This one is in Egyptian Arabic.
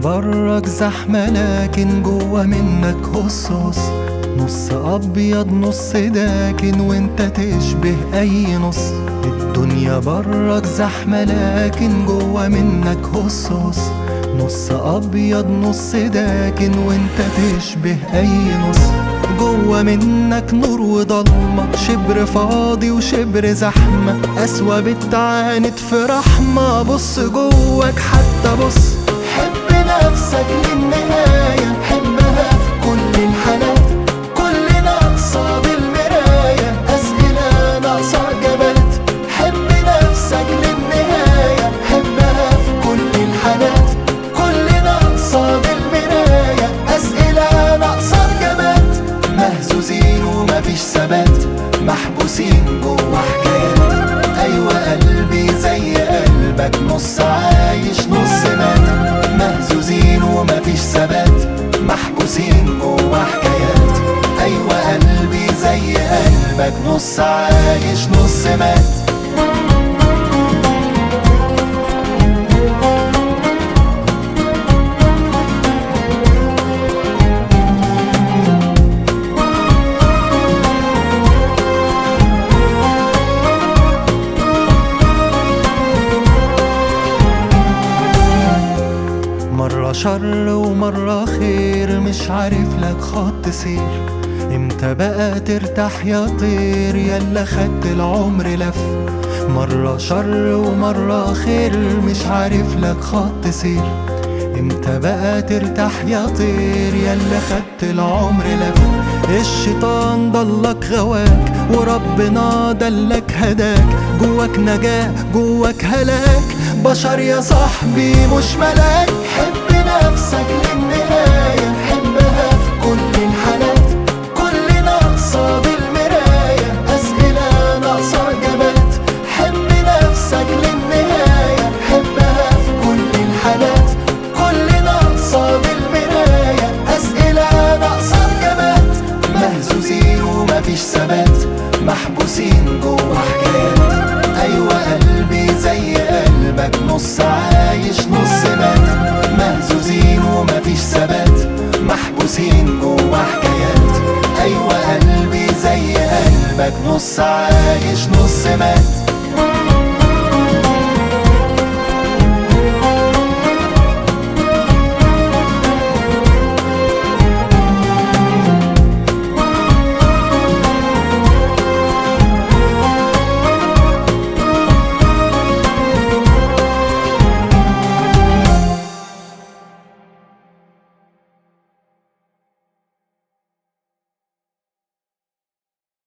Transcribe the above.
برك زحمة لكن جوا منك هصوص نص أبيض نص داكن وانت تشبه أي نص الدنيا برك زحمة لكن جوا منك هصوص نص أبيض نص داكن وانت تشبه أي نص جوا منك نور وضلمة شبر فاضي وشبر زحمة أسوأ بتعاند في رحمة بص جواك حتى بص حب نفسك للنهاية حبها في كل الحالات كلنا قصاد المراية أسئلة ناقصة إجابات حب نفسك للنهاية حبها في كل الحالات كلنا قصاد المراية أسئلة ناقصة إجابات مهزوزين ومفيش ثبات محبوسين جوا حكايات أيوة قلبي زي قلبك نص عايش نص مات مهزوزين ومفيش ثبات محبوسين جوا حكايات أيوة قلبي زي قلبك نص عايش نص مات مرة شر ومرة خير مش عارف لك خط سير امتى بقى ترتاح يا طير يلا خدت العمر لف مرة شر ومرة خير مش عارف لك خط سير امتى بقى ترتاح يا طير يلا خدت العمر لف الشيطان ضلك غواك وربنا دلك هداك جواك نجاة جواك هلاك بشر يا صاحبي مش ملاك حب نفسك للنهاية حبها في كل الحالات كلنا قصاد المراية أسئلة ناقصة إجابات حب نفسك للنهاية حبها في كل الحالات كلنا قصاد المراية أسئلة ناقصة إجابات مهزوزين ومفيش ثبات محبوسين جوا حكايات أيوة قلبي زي قلبك نص عايش نص مات مهزوزين ومفيش ثبات محبوسين جوا حكايات أيوة قلبي زي قلبك نص عايش نص مات